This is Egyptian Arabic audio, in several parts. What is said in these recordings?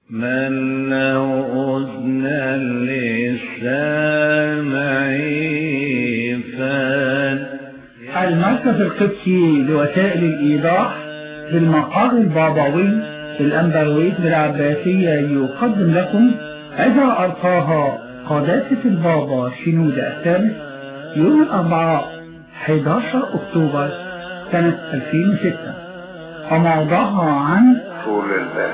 من له أذنا للسامع فان المركز القدسي لوسائل الإيضاح بالمقر البابوي في الأنبرويت بالعباسية يقدم لكم إذا ألقاها قداسة البابا شنودة الثالث يوم الأربعاء 11 أكتوبر سنة 2006 وموضوعها عن طول البال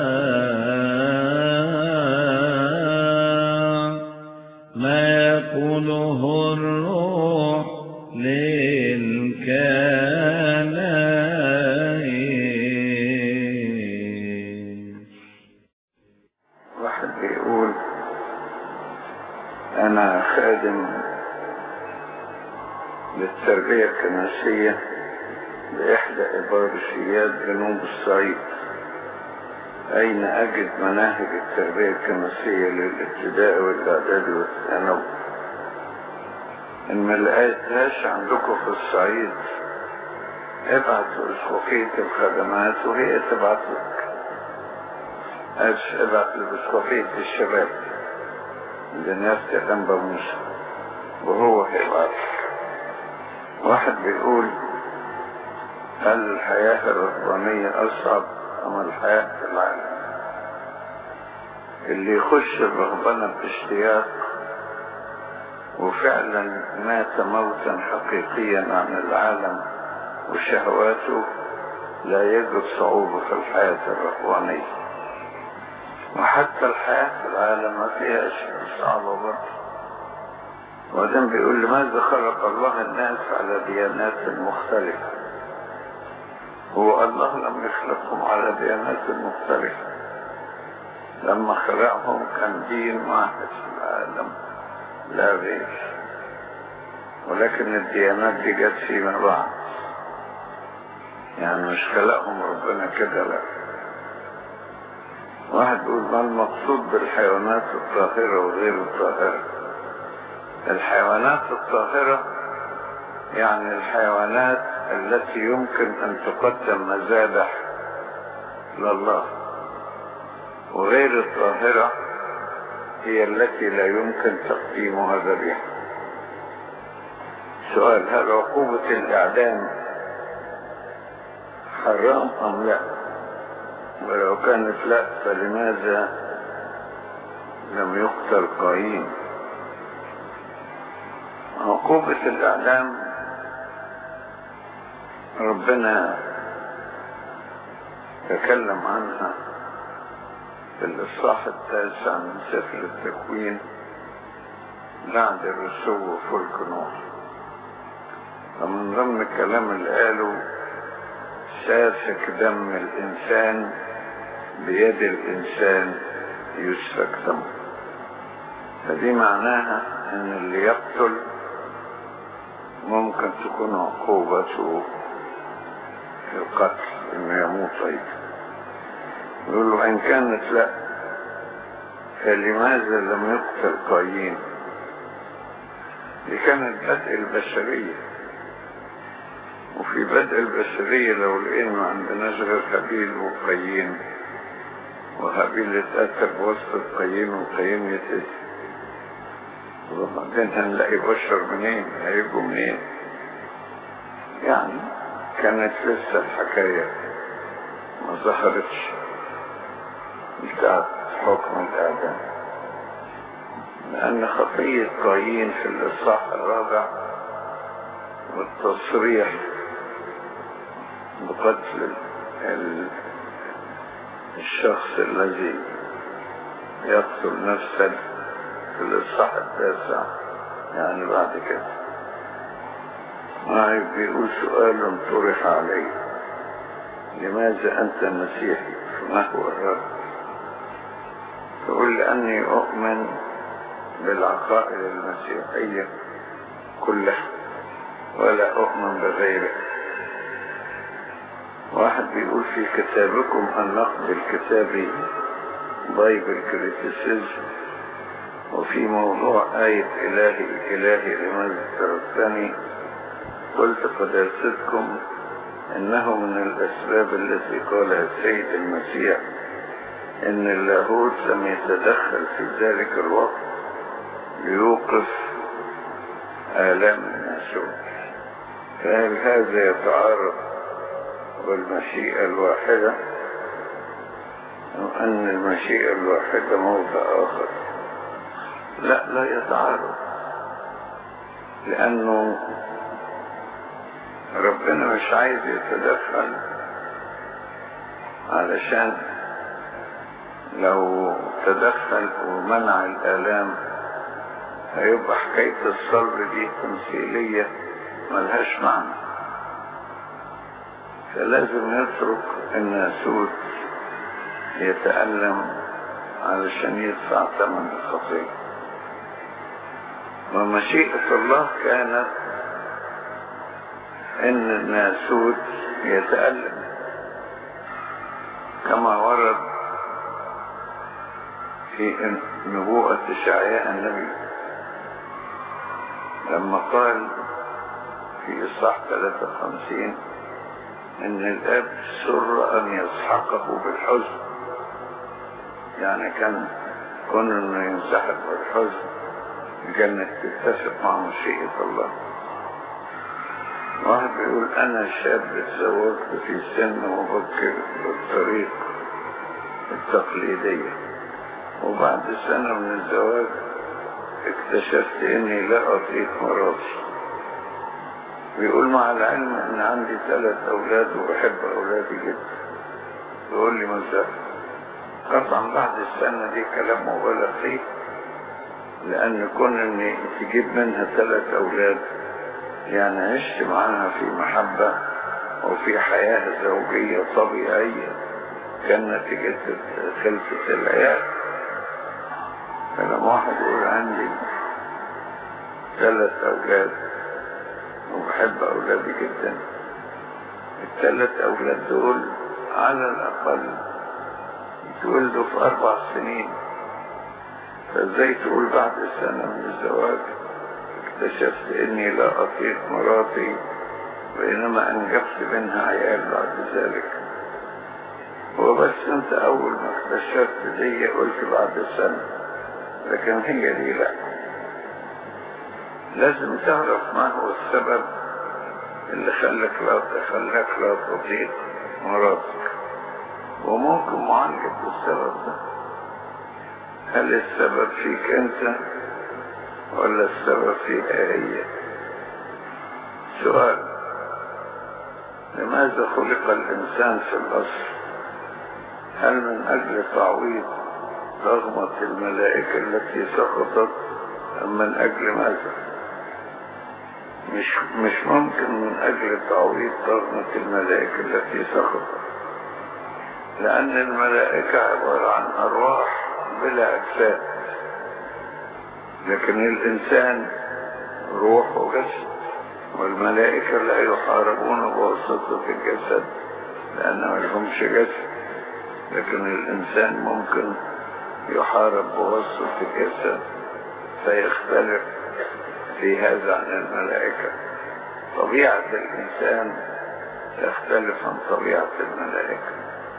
ما يقوله الروح للكنائس واحد بيقول انا خادم للتربية الكنسية بإحدى إبارشيات جنوب الصعيد أين أجد مناهج التربية الكنسية للابتدائي والإعدادي والثانوي إن ما لقيتهاش عندكم في الصعيد ابعت لأسقفية الخدمات وهي تبعت لك أش ابعت لأسقفية الشباب لناس جنب موسى وهو هيبعت لك واحد بيقول هل الحياة الرهبانية أصعب أم الحياة في العالم اللي يخش الرهبنة باشتياق وفعلا مات موتا حقيقيا عن العالم وشهواته لا يجد صعوبة في الحياة الرهبانية وحتى الحياة في العالم ما فيها أشياء صعبة برضه وبعدين بيقول لماذا خلق الله الناس على ديانات مختلفة هو الله لم يخلقهم على ديانات مختلفة لما خلقهم كان دين واحد في العالم لا غير ولكن الديانات دي جت فيما بعد يعني مش خلقهم ربنا كده لا واحد بيقول ما المقصود بالحيوانات الطاهرة وغير الطاهرة الحيوانات الطاهرة يعني الحيوانات التي يمكن أن تقدم مذابح لله وغير الطاهرة هي التي لا يمكن تقديمها ذبيحة سؤال هل عقوبة الإعدام حرام أم لا ولو كانت لا فلماذا لم يقتل قايين عقوبة الإعدام ربنا تكلم عنها في الإصحاح التاسع من سفر التكوين بعد الرسو وفلك نوح ومن ضمن الكلام اللي قاله سافك دم الإنسان بيد الإنسان يسفك دمه فدي معناها ان اللي يقتل ممكن تكون عقوبته القتل انه يموت ايضا يقول له ان كانت لا فلماذا لم يقتل قايين دي كانت بدء البشرية وفي بدء البشرية لو لقينا ما عندناش غير هابيل وقايين وهابيل اتقتل بوسط قايين وقايين يتقتل وبعدين هنلاقي بشر منين هيجوا منين يعني كانت لسه الحكاية ما ظهرتش بتاعت حكم الإعدام لأن خطية قايين في الإصحاح الرابع والتصريح بقتل ال- الشخص الذي يقتل نفسه في الإصحاح التاسع يعني بعد كده معي بيقول سؤال طرح علي لماذا أنت مسيحي ما هو الرد تقول لأني أؤمن بالعقائد المسيحية كلها ولا أؤمن بغيرها واحد بيقول في كتابكم النقد الكتابي بايبل كريتيسيزم وفي موضوع آية إلهي إلهي لماذا تركتني قلت قداستكم إنه من الأسباب التي قالها السيد المسيح ان اللاهوت لم يتدخل في ذلك الوقت ليوقف آلام الناسوت فهل هذا يتعارض بالمشيئة الواحدة أو أن المشيئة الواحدة موضع آخر لا لا يتعارض لأنه ربنا مش عايز يتدخل علشان لو تدخل ومنع الآلام هيبقى حكاية الصلب دي تمثيلية ملهاش معنى فلازم يترك الناسوت يتألم علشان يدفع ثمن الخطية ومشيئة الله كانت ان الناسوت يتألم كما ورد في نبوءة إشعياء النبي لما قال في إصحاح 53 إن الآب سر أن يسحقه بالحزن يعني كان كون إنه ينسحق بالحزن كانت تتفق مع مشيئة الله واحد بيقول أنا شاب تزوجت في سن مبكر بالطريق التقليدية وبعد سنة من الزواج اكتشفت اني لا اطيق مراتي بيقول مع العلم ان عندي ثلاث اولاد وبحب اولادي جدا بيقول لي مثلا طبعا بعد السنة دي كلام مبالغ فيه لان كون اني تجيب منها ثلاث اولاد يعني عشت معاها في محبة وفي حياة زوجية طبيعية كان نتيجة خلفة العيال فلما واحد يقول عندي ثلاث أولاد وبحب أولادي جدا الثلاث أولاد دول على الأقل يتولدوا في أربع سنين فازاي تقول بعد سنة من الزواج اكتشفت اني لا اطيق مراتي بينما انجبت منها عيال بعد ذلك وبس انت اول ما اكتشفت دي قلت بعد سنة لكن هي دي لا لازم تعرف ما هو السبب اللي خلك لا خلاك لا تطيق مراتك وممكن معالجة السبب ده هل السبب فيك انت ولا السبب فيها هي سؤال لماذا خلق الإنسان في الأصل هل من أجل تعويض رغمة الملائكة التي سقطت أم من أجل ماذا مش, مش ممكن من أجل تعويض رغمة الملائكة التي سقطت لأن الملائكة عبارة عن أرواح بلا أجساد لكن الإنسان روح وجسد والملائكة لا يحاربون بواسطة الجسد لأن ما لهمش جسد لكن الإنسان ممكن يحارب بواسطة الجسد فيختلف في هذا عن الملائكة طبيعة الإنسان تختلف عن طبيعة الملائكة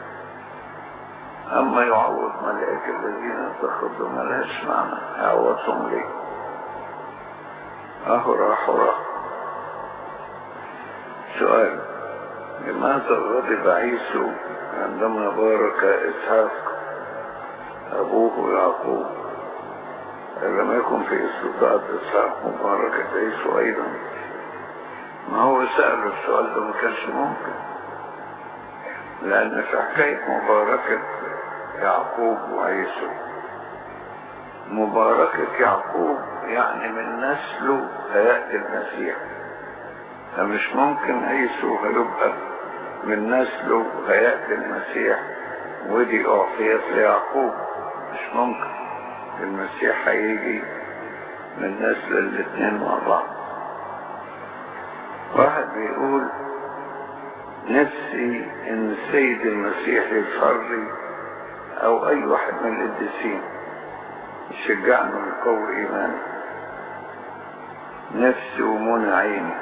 أما يعوض ملائكة الذين اتخذوا ملهاش معنى يعوضهم ليه أهو راح راح سؤال لماذا غضب عيسو عندما بارك إسحاق أبوه يعقوب لم يكن في استطاعة إسحاق مباركة عيسو أيضا ما هو سأل السؤال ده ما كانش ممكن لأن في حكاية مباركة يعقوب وعيسو مباركة يعقوب يعني من نسله هيأتي المسيح فمش ممكن عيسو هيبقى من نسله هيأتي المسيح ودي أعطيت ليعقوب مش ممكن المسيح هيجي من نسل الاثنين مع بعض واحد بيقول نفسي ان السيد المسيح يظهر لي او اي واحد من القديسين يشجعنا ويقوي ايماني نفسي ومنى عيني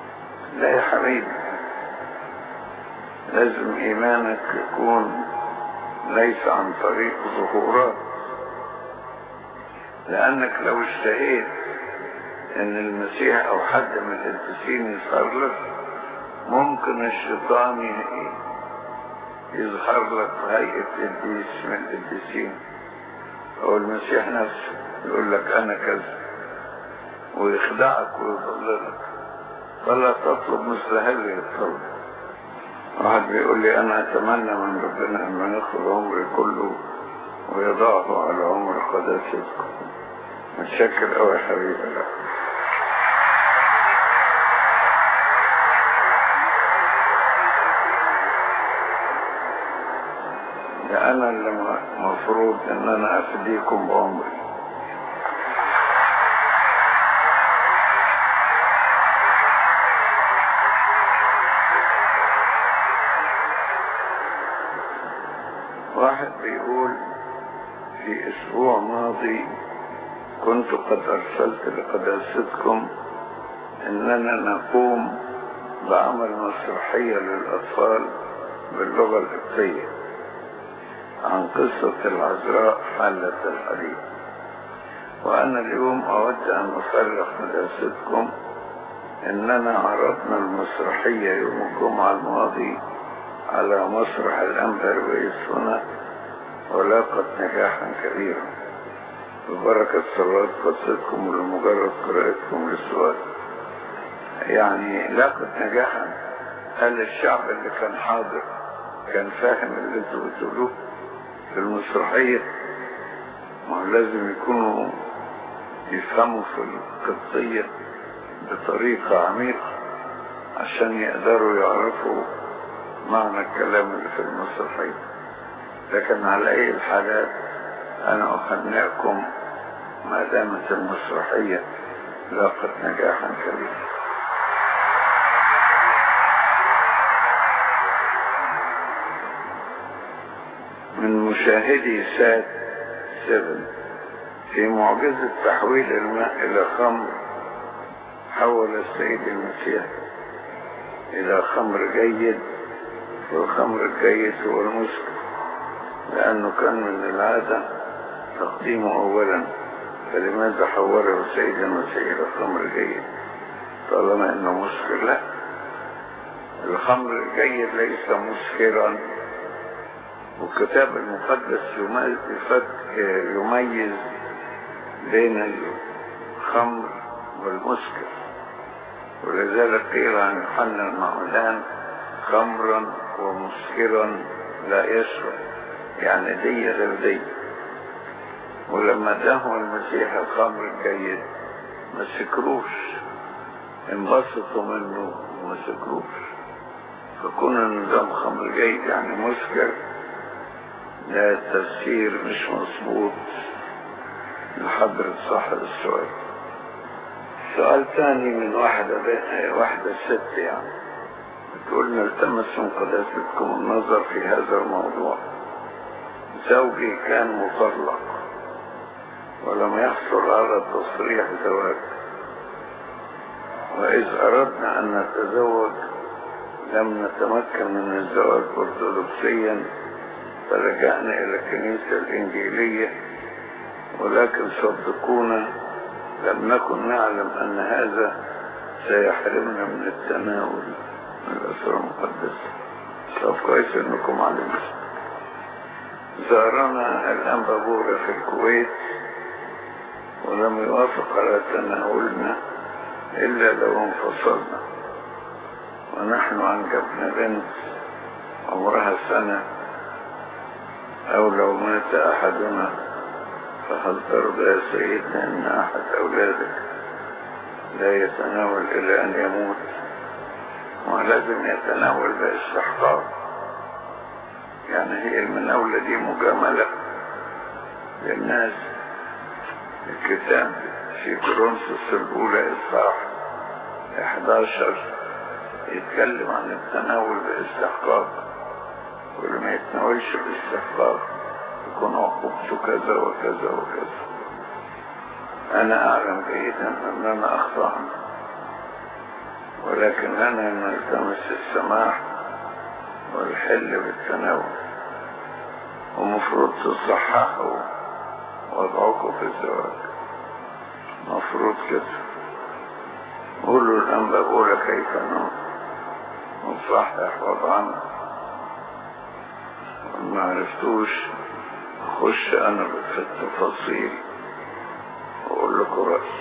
لا يا حبيبي لازم ايمانك يكون ليس عن طريق ظهورات لأنك لو اشتهيت ان المسيح او حد من القديسين يظهر لك ممكن الشيطان يظهر لك في هيئة قديس من القديسين او المسيح نفسه يقول لك انا كذا ويخدعك ويضللك فلا تطلب مثل هذه الطلب واحد بيقول لي انا اتمنى من ربنا ان ياخذ عمري كله ويضعه على عمر قداستكم متشكر قوي يا حبيبي لك ده انا اللي مفروض ان انا افديكم بعمري واحد بيقول في اسبوع ماضي كنت قد ارسلت لقداستكم اننا نقوم بعمل مسرحية للاطفال باللغة القبطية عن قصة العذراء حلة الحديد وأنا اليوم أود أن أفرح مدرستكم إننا عرضنا المسرحية يوم الجمعة الماضي على مسرح الأنبر هنا ولاقت نجاحا كبيرا ببركة صلاة قصتكم ولمجرد قراءتكم للسؤال يعني لاقت نجاحا هل الشعب اللي كان حاضر كان فاهم اللي انتوا بتقولوه في المسرحية ما هو لازم يكونوا يفهموا في القبطية بطريقة عميقة عشان يقدروا يعرفوا معنى الكلام اللي في المسرحية لكن على أي الحالات أنا أهنئكم ما دامت المسرحية لاقت نجاحا كبيرا من مشاهدي سات 7 في معجزة تحويل الماء إلى خمر حول السيد المسيح إلى خمر جيد والخمر الجيد هو المسكر لأنه كان من العادة تقديمه أولا فلماذا حوله السيد المسيح إلى خمر جيد طالما إنه مسكر لا الخمر الجيد ليس مسكرا والكتاب المقدس يميز بين الخمر والمسكر ولذلك قيل عن يوحنا المعمدان خمرا ومسكرا لا يشرب يعني دي غير دي ولما اداه المسيح الخمر الجيد ما سكروش انبسطوا منه وما سكروش فكون النظام خمر جيد يعني مسكر ده التفسير مش مظبوط لحضرة صاحب السؤال سؤال تاني من واحدة واحدة ست يعني بتقول نلتمس من قداستكم النظر في هذا الموضوع زوجي كان مطلق ولم يحصل على تصريح زواج وإذ أردنا أن نتزوج لم نتمكن من الزواج أرثوذكسيا فرجعنا إلى الكنيسة الإنجيلية ولكن صدقونا لم نكن نعلم أن هذا سيحرمنا من التناول من الأسرة المقدسة طب كويس إنكم علمتم زارنا الأنبابورة في الكويت ولم يوافق على تناولنا إلا لو انفصلنا ونحن أنجبنا بنت عمرها سنة أو لو مات أحدنا فهل ترضى يا سيدنا أن أحد أولادك لا يتناول إلى أن يموت ولازم يتناول باستحقاق يعني هي المناولة دي مجاملة للناس الكتاب في كورنثوس الأولى إصحاح 11 يتكلم عن التناول باستحقاق واللي ما يتناولش باستحقاق يكون عقوبته كذا وكذا وكذا أنا أعلم جيدا أننا أخطأنا ولكننا نلتمس السماح والحل بالتناول مفروض تصححوا وضعكم في الزواج مفروض كده قولوا الأنبا بقول كيف نصحح وضعنا ما عرفتوش اخش انا في التفاصيل واقول لكم رأيي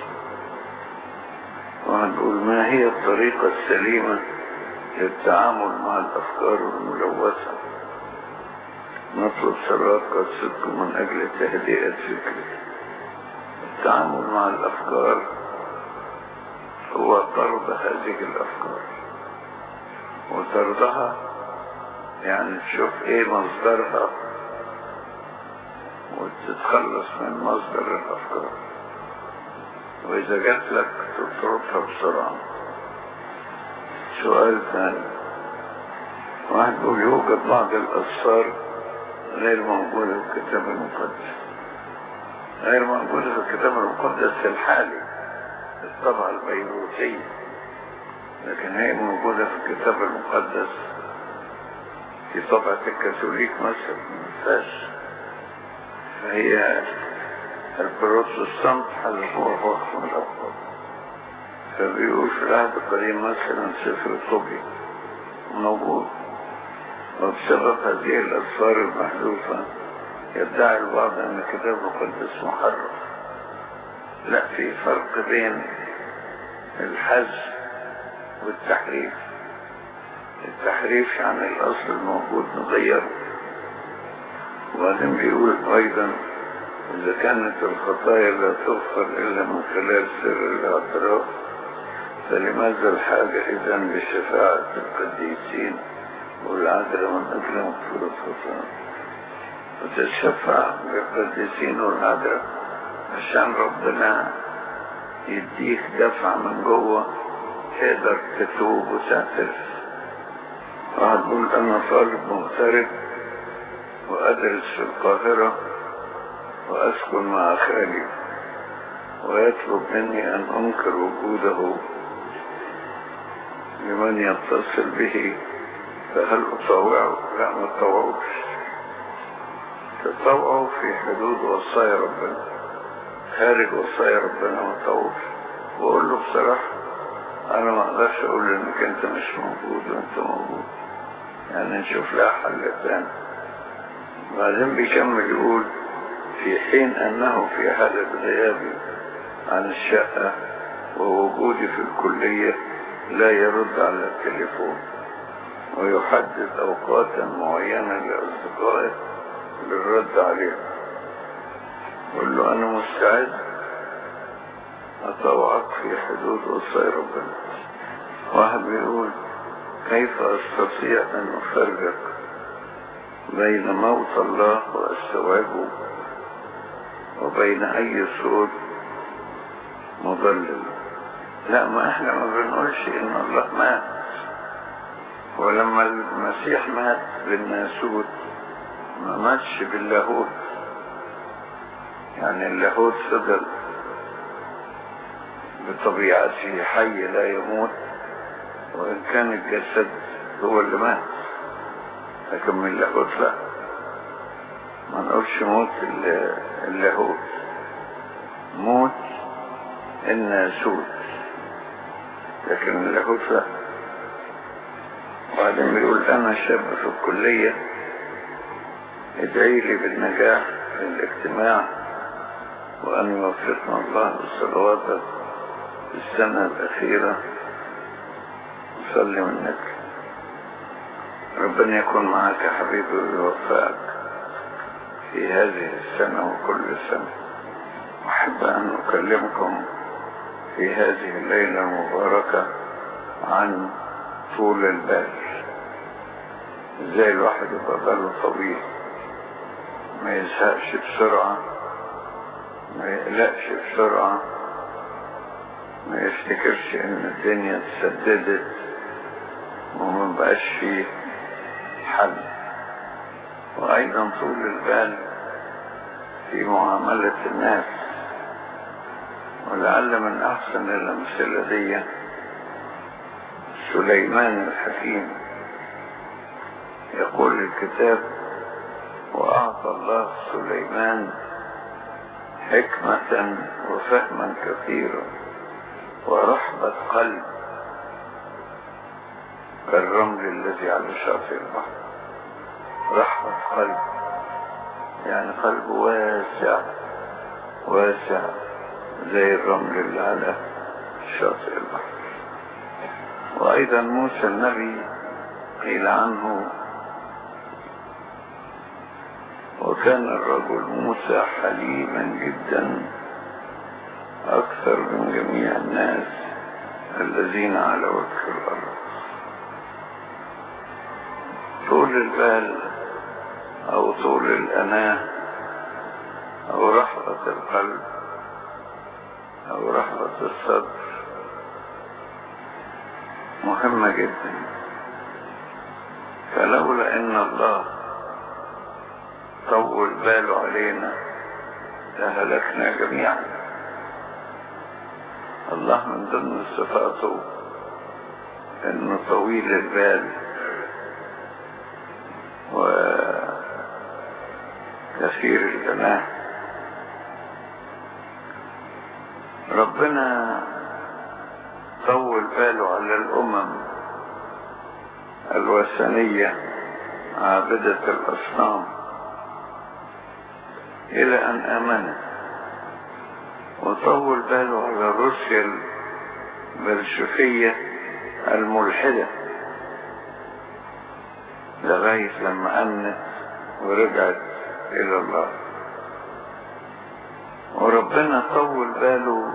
وهنقول ما هي الطريقة السليمة للتعامل مع الأفكار الملوثة نطلب صلاة قدستكم من أجل تهدئة فكري التعامل مع الأفكار هو طرد هذه الأفكار وطردها يعني تشوف ايه مصدرها وتتخلص من مصدر الأفكار وإذا جات لك تطردها بسرعة سؤال ثاني واحد يقول يوجد بعض الأسفار غير موجودة في الكتاب المقدس غير موجودة في الكتاب المقدس الحالي الطبعة البيروتية لكن هي موجودة في الكتاب المقدس في طبعة الكاثوليك مثلا مفيهاش فهي البروتستانت حذفوها فوق من الأفضل فبيقول في العهد القديم مثلا سفر الطبي موجود وبسبب هذه الأسفار المحذوفة يدعي البعض أن الكتاب المقدس محرف لا في فرق بين الحذف والتحريف التحريف يعني الأصل الموجود نغيره وبعدين بيقول أيضا إذا كانت الخطايا لا تغفر إلا من خلال سر الاعتراف فلماذا الحاجة إذا بشفاعة القديسين والعذراء من أجل مغفرة الخطايا وتشفع بالقديسين والعذراء عشان ربنا يديك دفع من جوه تقدر تتوب وتعترف واحد يقول أنا طالب مغترب وأدرس في القاهرة وأسكن مع خالي ويطلب مني أن أنكر وجوده لمن يتصل به فهل أطوعه؟ لا ما أطوعوش تطوعه في حدود وصايا ربنا خارج وصايا ربنا ما أطوعوش وأقول له بصراحة أنا ما أقدرش أقول إنك أنت مش موجود وأنت موجود يعني نشوف لها حل تاني بعدين بيكمل يقول في حين أنه في حالة غيابي عن الشقة ووجودي في الكلية لا يرد على التليفون ويحدد أوقاتا معينة لأصدقائه للرد عليهم قل له أنا مستعد أطوعك في حدود وصايا ربنا واحد بيقول كيف أستطيع أن أفرق بين موت الله واستوعبه وبين أي صوت مضلل لا ما احنا ما بنقولش ان الله مات ولما المسيح مات بالناسوت ما ماتش باللاهوت يعني اللاهوت فضل بطبيعته حي لا يموت وإن كان الجسد هو اللي مات لكن من اللاهوت لا ما نقولش موت اللاهوت موت الناسوت لكن اللاهوت لا وبعدين بيقول انا شاب في الكلية ادعي لي بالنجاح في الاجتماع وان يوفقنا الله بصلواتك في السنة الاخيرة صلي منك ربنا يكون معك يا حبيبي ويوفقك في هذه السنة وكل سنة أحب أن أكلمكم في هذه الليلة المباركة عن طول البال ازاي الواحد يبقى باله طويل ما يزهقش بسرعة ما يقلقش بسرعة ما يفتكرش ان الدنيا اتسددت وما بقاش فيه حل وايضا طول البال في معاملة الناس ولعل من احسن الامثلة دي سليمان الحكيم يقول الكتاب واعطى أعطى الله سليمان حكمة وفهما كثيرا ورحبة قلب كالرمل الذي على شاطئ البحر رحبة قلب يعني قلب واسع واسع زي الرمل اللي على شاطئ البحر وأيضا موسى النبي قيل عنه وكان الرجل موسى حليما جدا أكثر من جميع الناس الذين على وجه الأرض طول البال أو طول الأناة أو رحبة القلب أو رحبة الصدر مهمة جدا فلولا ان الله طول باله علينا لهلكنا جميعا الله من ضمن صفاته انه طويل البال وكثير الجناح ربنا طول باله على الأمم الوثنية عابدة الأصنام إلى أن آمنت وطول باله على روسيا البلشفية الملحدة لغاية لما أمنت ورجعت إلى الله وربنا طول باله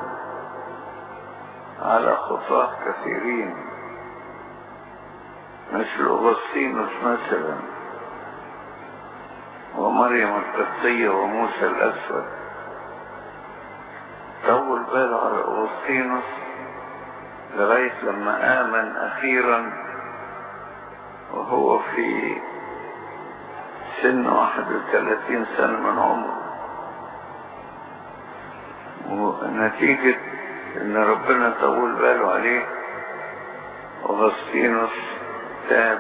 على خطاة كثيرين مثل أغسطينوس مثلا ومريم القبطية وموسى الأسود طول باله على أغسطينوس لغاية لما آمن أخيرا وهو في سن واحد وثلاثين سنة من عمره ونتيجة ان ربنا طول باله عليه وغسطينوس تاب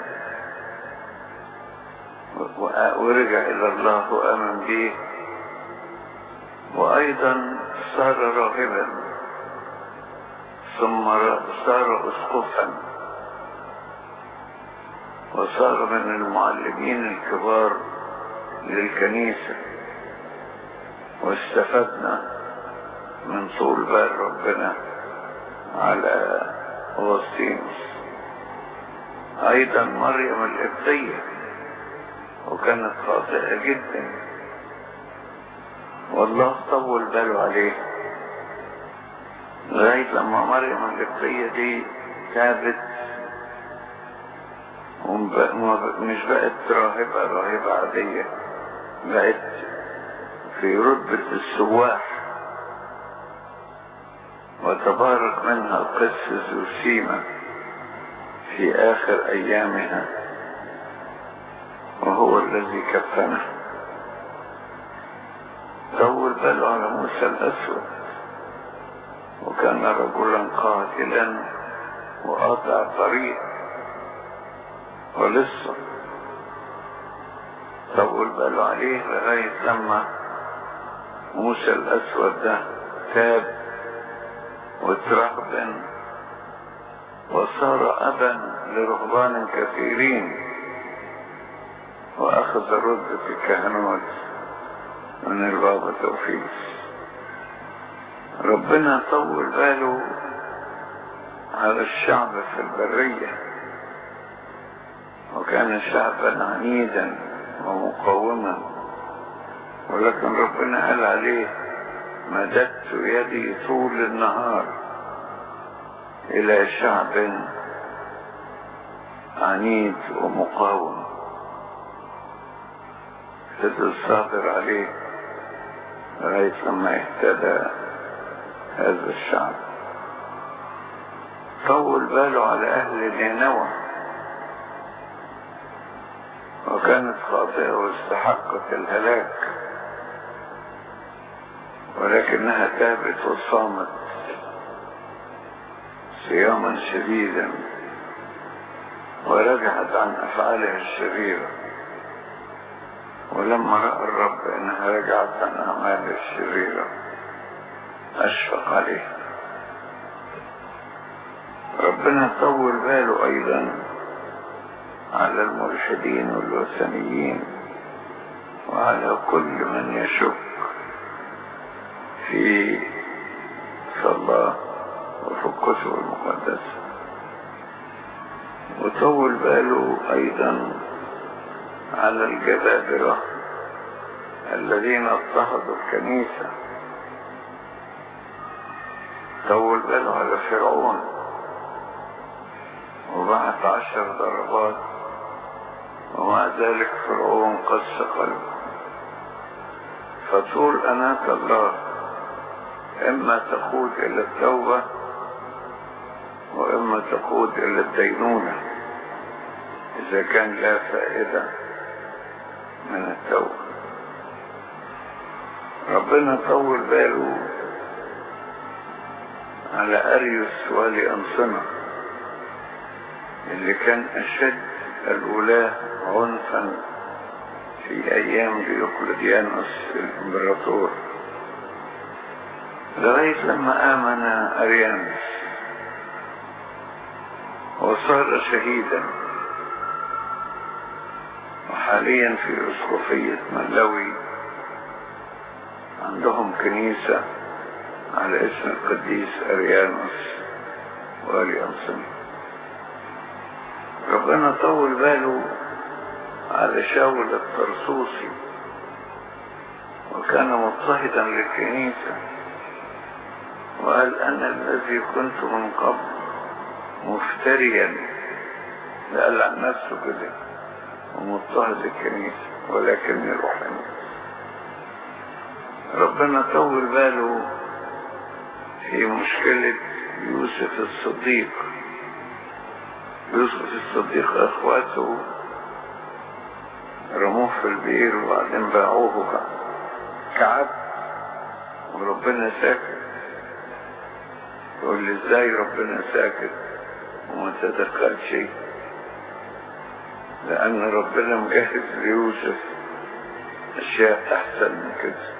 ورجع الى الله وامن به وايضا صار راهبا ثم صار اسقفا وصار من المعلمين الكبار للكنيسة واستفدنا من طول بال ربنا على أغسطينوس أيضا مريم القبطية وكانت خاطئة جدا والله طول باله عليه لغاية لما مريم القبطية دي تابت ومش بقت راهبة راهبة عادية بقت في رتبة السواح وتبارك منها القس زوسيما في آخر أيامها وهو الذي كفنه طول باله على موسى الأسود وكان رجلا قاتلا وقاطع طريق ولسه طول باله عليه لغاية لما موسى الأسود ده تاب وترهبا وصار أبا لرهبان كثيرين وأخذ رتبة الكهنوت من البابا توفيس ربنا طول باله على الشعب في البرية وكان شعبا عنيدا ومقاوما ولكن ربنا قال عليه مددت يدي طول النهار الى شعب عنيد ومقاوم فضل صابر عليه لغاية لما اهتدى هذا الشعب طول باله على اهل نينوى وكانت خاطئة واستحقت الهلاك ولكنها تابت وصامت صياما شديدا ورجعت عن افعالها الشريره ولما رأى الرب انها رجعت عن اعمال الشريرة اشفق عليه ربنا طول باله ايضا على الملحدين والوثنيين وعلى كل من يشك في الله وفي الكتب المقدسة وطول باله ايضا على الجبابرة الذين اضطهدوا الكنيسة طول باله على فرعون وبعت عشر ضربات ومع ذلك فرعون قس قلبه فطول أناة الله إما تقود إلى التوبة وإما تقود إلى الدينونة إذا كان لا فائدة من التوبة ربنا طول باله على أريوس والي أنصنة اللي كان أشد الولاة عنفا في أيام ديوقلديانوس الإمبراطور لغاية لما آمن أريانوس وصار شهيدا وحاليا في اسقفية ملوي عندهم كنيسة على اسم القديس أريانوس والي أنصني ربنا طول باله على شاول الطرسوسي وكان مضطهدا للكنيسة وقال أنا الذي كنت من قبل مفتريا لقال عن نفسه كده ومضطهد الكنيسة ولكني رحمت ربنا طول باله في مشكلة يوسف الصديق يوسف الصديق اخواته رموه في البير وبعدين باعوه كعب وربنا ساكت يقول لي ازاي ربنا ساكت وما تدخلش لان ربنا مجهز ليوسف اشياء احسن من كده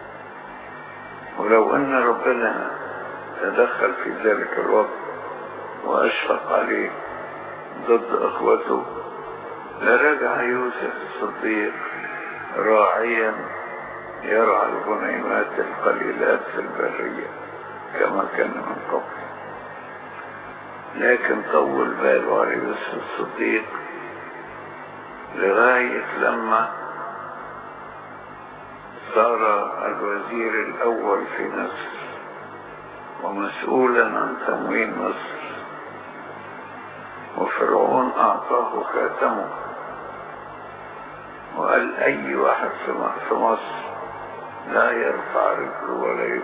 ولو ان ربنا تدخل في ذلك الوقت واشفق عليه ضد اخوته لرجع يوسف الصديق راعيا يرعى الغنيمات القليلات في البرية كما كان من قبل لكن طول باله على يوسف الصديق لغاية لما صار الوزير الأول في مصر ومسؤولا عن تموين مصر وفرعون أعطاه خاتمه وقال أي واحد في مصر لا يرفع رجله ولا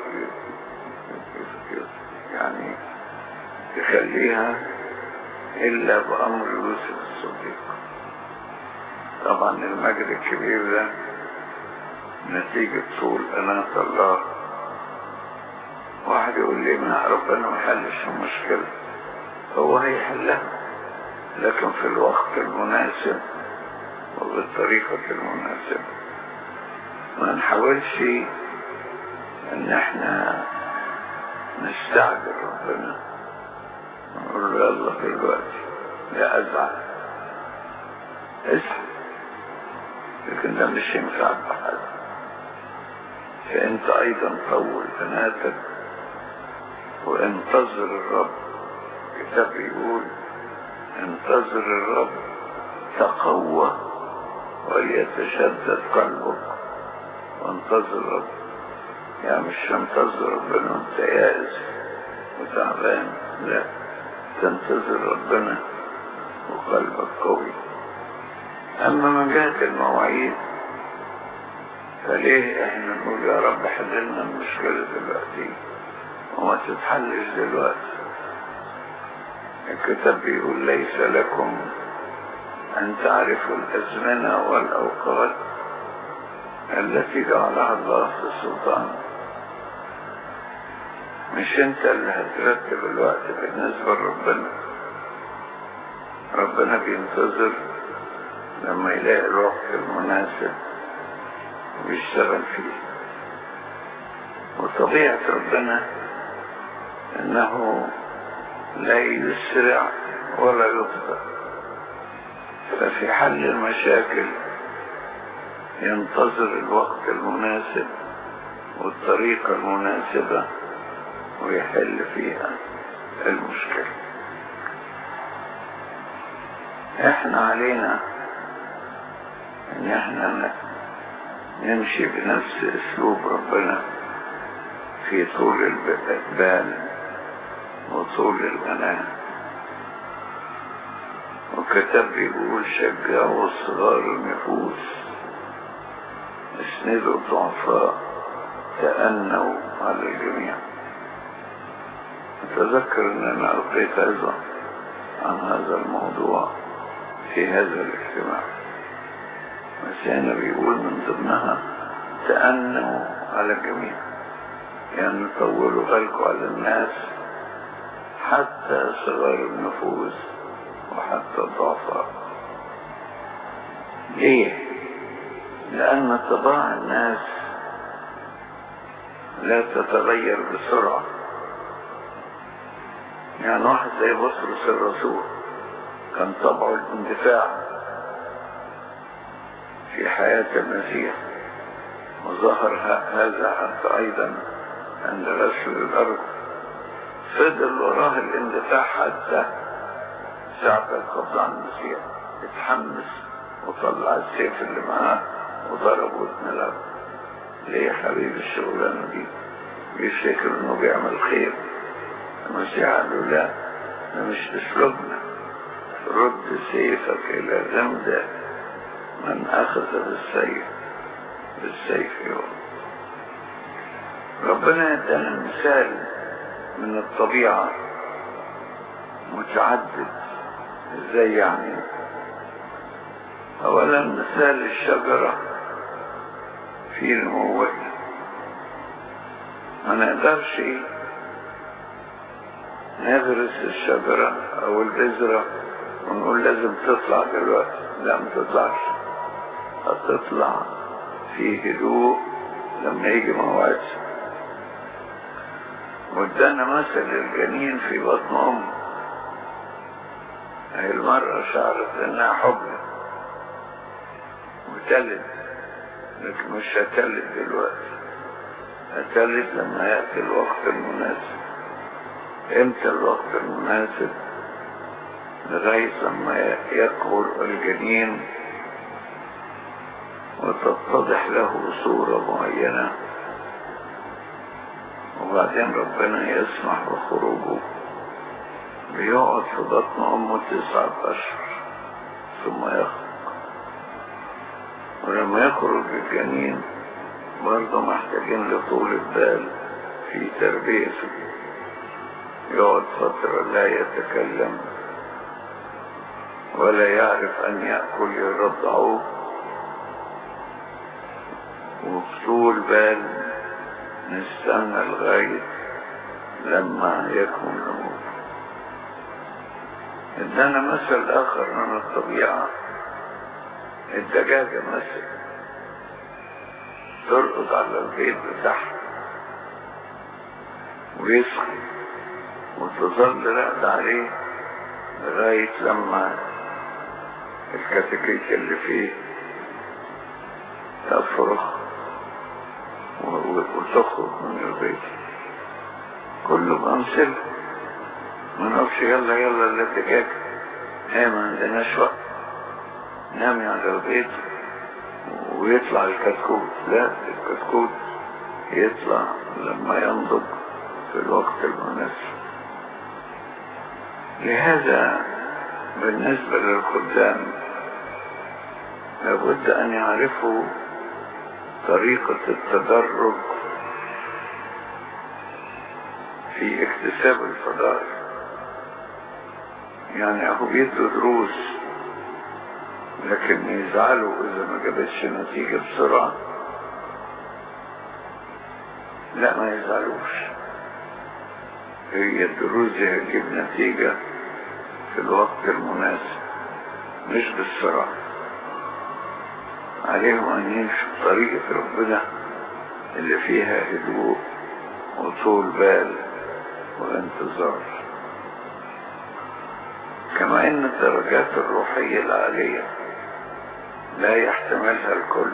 يعني يخليها إلا بأمر يوسف الصديق طبعا المجد الكبير ده نتيجة طول أناة الله واحد يقول لي ما ربنا ما حلش المشكلة هو هيحلها لكن في الوقت المناسب وبالطريقة المناسبة ما نحاولش ان احنا نستعجل ربنا نقول له يلا دلوقتي لا ازعل اسعى لكن ده مش ينفع بحد فانت ايضا طول اناتك وانتظر الرب الكتاب يقول انتظر الرب تقوى وليتشدد قلبك وانتظر الرب يعني مش تنتظر ربنا وانت يائس وتعبان لا تنتظر ربنا وقلبك قوي اما من جهة المواعيد فليه احنا نقول يا رب حللنا المشكلة دلوقتي وما تتحلش دلوقتي الكتاب بيقول ليس لكم أن تعرفوا الأزمنة والأوقات التي جعلها الله في السلطان مش انت اللي هترتب الوقت بالنسبة لربنا ربنا بينتظر لما يلاقي الوقت المناسب ويشتغل فيه وطبيعة ربنا انه لا يسرع ولا يبطأ ففي حل المشاكل ينتظر الوقت المناسب والطريقة المناسبة ويحل فيها المشكلة احنا علينا ان احنا نمشي بنفس اسلوب ربنا في طول البال وطول الأنام وكتب بيقول شجعوا صغار النفوس اسندوا الضعفاء تأنوا على الجميع أتذكر أن أنا ألقيت أيضا عن هذا الموضوع في هذا الاجتماع بس هنا بيقول من ضمنها تأنوا على الجميع يعني طولوا بالكم على الناس حتى صغار النفوس وحتى الضعفاء ليه لأن طباع الناس لا تتغير بسرعة يعني واحد زي بطرس الرسول كان طبعه الاندفاع في حياة المسيح وظهر هذا حتى أيضا عند غسل الأرض فضل وراه الاندفاع حتى ساعة القبض عن المسيح اتحمس وطلع السيف اللي معاه وضربه واتنلب ليه يا حبيبي الشغلانة دي بيفتكر انه بيعمل خير المسيح قال له لا ده مش اسلوبنا رد سيفك الى غمدة من اخذ بالسيف بالسيف يوم ربنا ادانا مثال من الطبيعة متعدد ازاي يعني اولا مثال الشجرة في نموها ما نقدرش نغرس الشجرة او البذرة ونقول لازم تطلع دلوقتي لا ما تطلعش هتطلع في هدوء لما يجي موعدها وادانا مثل الجنين في بطن امه هي المرأة شعرت انها حبلى وتلد لكن مش هتلد دلوقتي هتلد لما يأتي الوقت المناسب امتى الوقت المناسب لغاية لما يكبر الجنين وتتضح له صورة معينة وبعدين ربنا يسمح بخروجه بيقعد في بطن أمه تسعة أشهر ثم يخرج ولما يخرج الجنين برضه محتاجين لطول البال في تربيته يقعد فترة لا يتكلم ولا يعرف أن يأكل يرضعوه وطول بال نستنى لغاية لما يكون نموت ادانا مثل اخر من الطبيعة الدجاجة مثل ترقد على البيت بتاعها ويصحي وتظل راقدة عليه لغاية لما الكتاكيت اللي فيه تفرخ وتخرج من البيت كله بأمثلة ما نقولش يلا يلا الاتجاج هي ما عندناش وقت نامي على البيت ويطلع الكتكوت لا الكتكوت يطلع لما ينضج في الوقت المناسب لهذا بالنسبة للخدام لابد أن يعرفوا طريقة التدرج في اكتساب الفضائل يعني اهو بيدوا دروس لكن يزعلوا اذا ما جابتش نتيجة بسرعة لا ما يزعلوش هي الدروس دي هتجيب نتيجة في الوقت المناسب مش بالسرعة عليهم أن يمشوا طريقة ربنا اللي فيها هدوء وطول بال وانتظار كما ان الدرجات الروحية العالية لا يحتملها الكل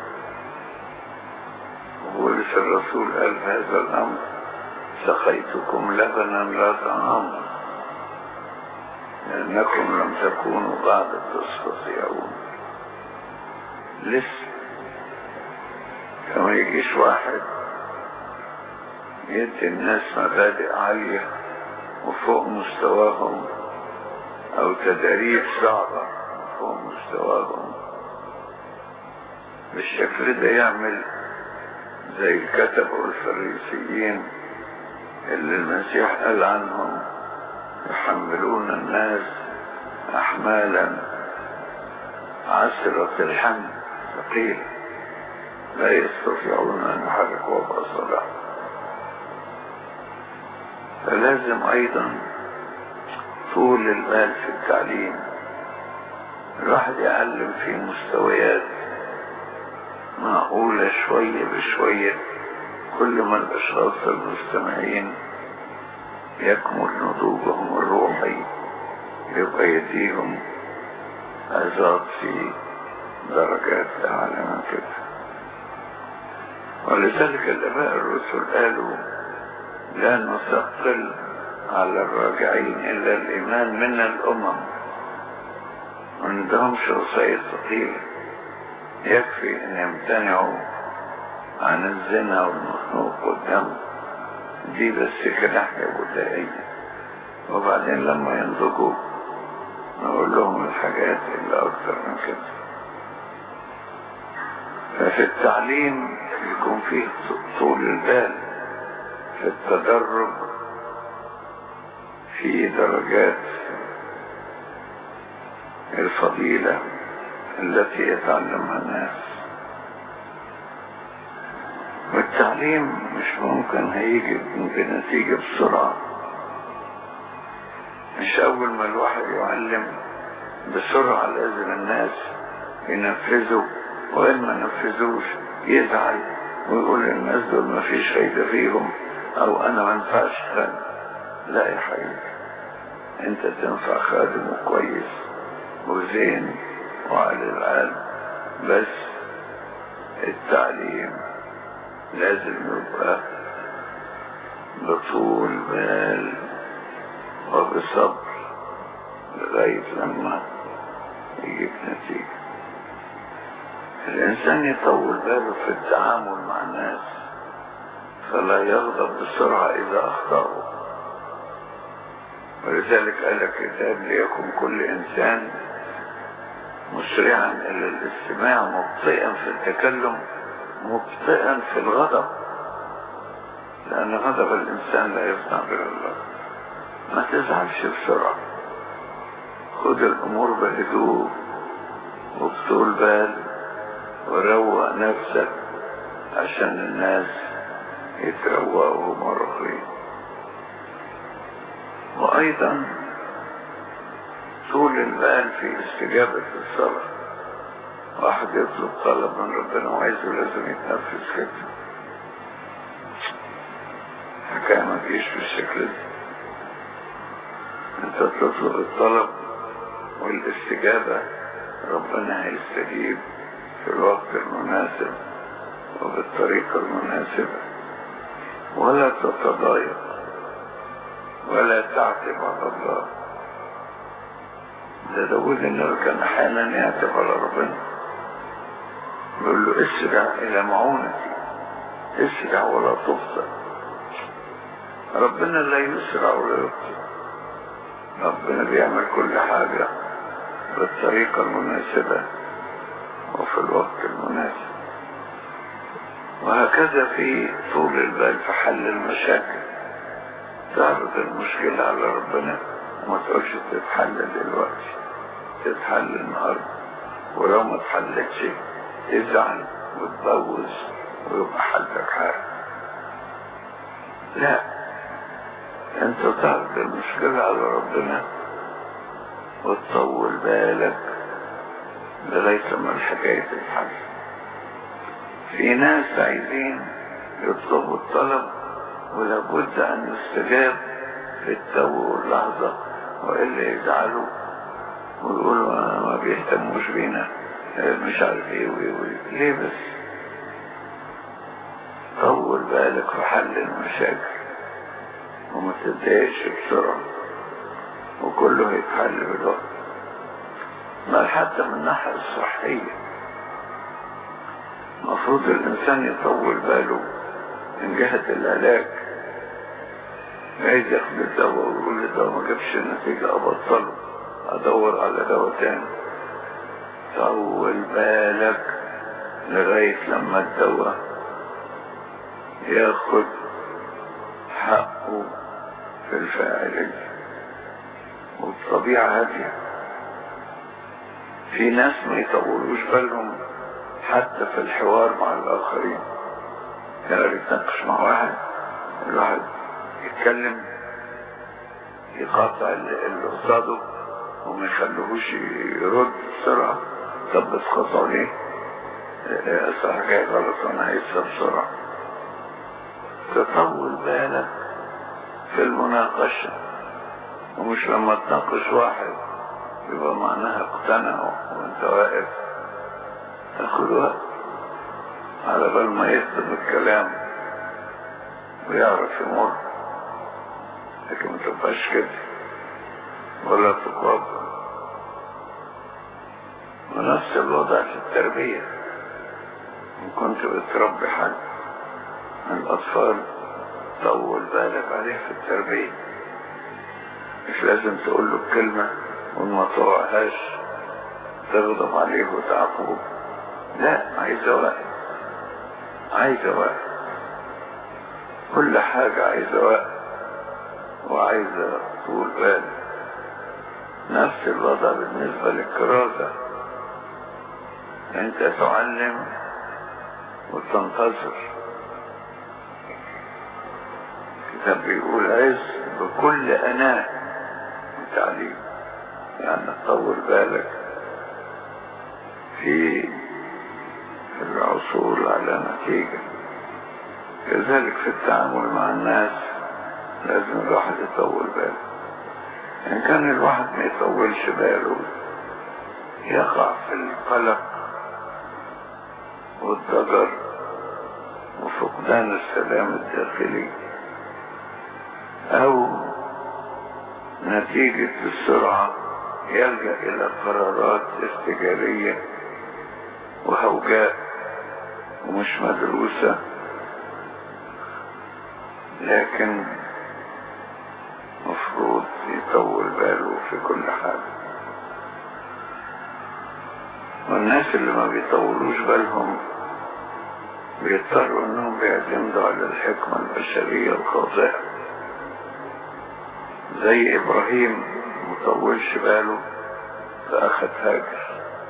وبولس الرسول قال في هذا الامر سقيتكم لبنا لا طعاما لانكم لم تكونوا بعد تستطيعون لسه كما يجيش واحد يدي الناس مبادئ عالية وفوق مستواهم او تدريب صعبة فوق مستواهم بالشكل ده يعمل زي الكتب والفريسيين اللي المسيح قال عنهم يحملون الناس احمالا عسرة الحمل ثقيلة لا يستطيعون ان يحركوا باصابعهم فلازم ايضا طول البال في التعليم الواحد يعلم في مستويات معقولة شوية بشوية كل ما الأشخاص المستمعين يكمل نضوجهم الروحي يبقى يديهم عظات في درجات أعلى من كده ولذلك الآباء الرسل قالوا لا نثقل على الراجعين إلا الإيمان من الأمم ما عندهمش وصايا ثقيلة يكفي أن يمتنعوا عن الزنا والمخنوق والدم دي بس كده حاجة بدائية وبعدين لما ينضجوا نقول لهم الحاجات اللي أكتر من كده ففي التعليم يكون فيه طول البال في التدرج في درجات الفضيلة التي يتعلمها الناس والتعليم مش ممكن هيجي بنتيجة بسرعة مش أول ما الواحد يعلم بسرعة لازم الناس ينفذوا وإن ما نفذوش يزعل ويقول للناس دول ما فيش فايدة فيهم أو أنا ما ينفعش خادم لا يا حبيبي أنت تنفع خادم كويس وزين وعلى العال بس التعليم لازم يبقى بطول بال وبصبر لغاية لما يجيب نتيجة الإنسان يطول باله في التعامل مع الناس فلا يغضب بسرعة إذا أخطأوا ولذلك قال الكتاب ليكن كل إنسان مسرعا إلى الاستماع مبطئا في التكلم مبطئا في الغضب لأن غضب الإنسان لا يصنع بالله ما تزعلش بسرعة خد الأمور بهدوء وبطول بال وروق نفسك عشان الناس يتروقوا مرة وأيضا طول البال في استجابة الصلاة واحد يطلب طلب من ربنا وعايزه لازم يتنفذ كده حكاية ما تجيش بالشكل ده انت تطلب الطلب والاستجابة ربنا هيستجيب في الوقت المناسب وبالطريقة المناسبة ولا تتضايق ولا تعتب على الله ده داود النبي كان احيانا يعتب على ربنا يقول له اسرع الى معونتي اسرع ولا تبطئ ربنا لا يسرع ولا يبطئ ربنا بيعمل كل حاجة بالطريقة المناسبة وفي الوقت المناسب وهكذا في طول البال في حل المشاكل تعرض المشكلة على ربنا وما تقولش تتحل دلوقتي تتحل النهاردة ولو ما اتحلتش تزعل وتبوظ ويبقى حلك حاجة لا انت تعرض المشكلة على ربنا وتطول بالك لغاية لما الحكاية تتحل في ناس عايزين يطلبوا الطلب ولابد أن يستجاب في التو واللحظة وإلا يزعلوا ويقولوا ما بيهتموش بينا مش عارف ايه وإيه ليه بس طول بالك في حل المشاكل وما تتضايقش بسرعة وكله هيتحل بالوقت بل حتى من الناحية الصحية المفروض الإنسان يطول باله من جهة العلاج عايز ياخد الدواء ويقول الدواء ما جابش نتيجة أبطله أدور على دواء تاني طول بالك لغاية لما الدواء ياخد حقه في الفاعلية والطبيعة هادية في ناس ما يطولوش بالهم حتى في الحوار مع الآخرين يعني يتناقش مع واحد الواحد يتكلم يقاطع اللي قصاده وما يخلوهوش يرد بسرعة طب بتقاطعوا ليه؟ صح جاي غلط وانا هيسا بسرعة تطول بالك في المناقشة ومش لما تناقش واحد يبقى معناها اقتنع وانت واقف تاخد وقت على بال ما يكتب الكلام ويعرف يمر لكن ما تبقاش كده ولا تقابل ونفس الوضع في التربية إن كنت بتربي حد من الأطفال طول بالك عليه في التربية مش لازم تقول له الكلمة وما طوعهاش تغضب عليه وتعاقبه لا عايزة وقت عايزة وقت كل حاجة عايزة وقت وعايزة طول بال نفس الوضع بالنسبة للكراسة انت تعلم وتنتظر الكتاب بيقول عز بكل اناء وتعليم يعني تطول بالك في العصول على نتيجة كذلك في التعامل مع الناس لازم الواحد يطول باله إن كان الواحد ما يطولش باله يقع في القلق والضجر وفقدان السلام الداخلي أو نتيجة السرعة يلجأ إلى قرارات استجارية وهوجاء ومش مدروسة لكن مفروض يطول باله في كل حاجة والناس اللي ما بيطولوش بالهم بيضطروا انهم بيعتمدوا على الحكمة البشرية الخاطئة زي ابراهيم مطولش باله فاخد هاجر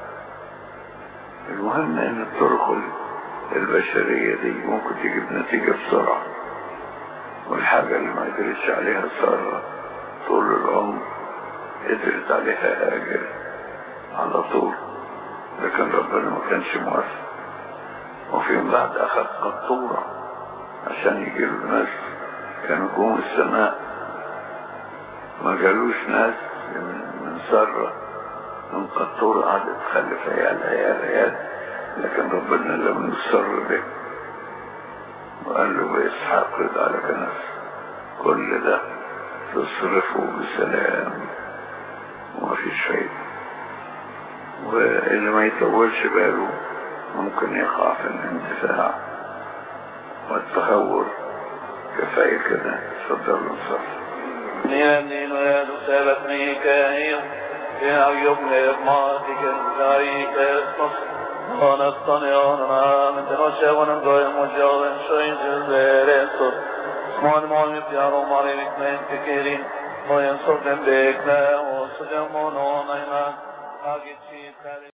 المهم ان الطرق البشرية دي ممكن تجيب نتيجة بسرعة والحاجة اللي ما قدرتش عليها سارة طول العمر قدرت عليها هاجر على طول لكن ربنا ما كانش موافق وفيما بعد اخذ قطورة عشان يجيله ناس كانوا جم السماء ما جالوش ناس من سرة من قطورة قعدت تخلف عيال عيال عيال لكن ربنا لم يسر به وقال له بإسحاق رضا لك نفس كل ده تصرفه بسلام وما فيش فايدة واللي ما يطولش باله ممكن يقع في الاندفاع والتهور كفاية كده تفضل نصف Niemniej no ja do sebe knikajem, ja jobne matiken laikestos, Anastane anam, te no shevanam goyim ujaven shoyin jilverestos, Sman mani pjaro mari vikmen kekerin, Moyen sovden bekne, o sujem mono nayna, Agit shi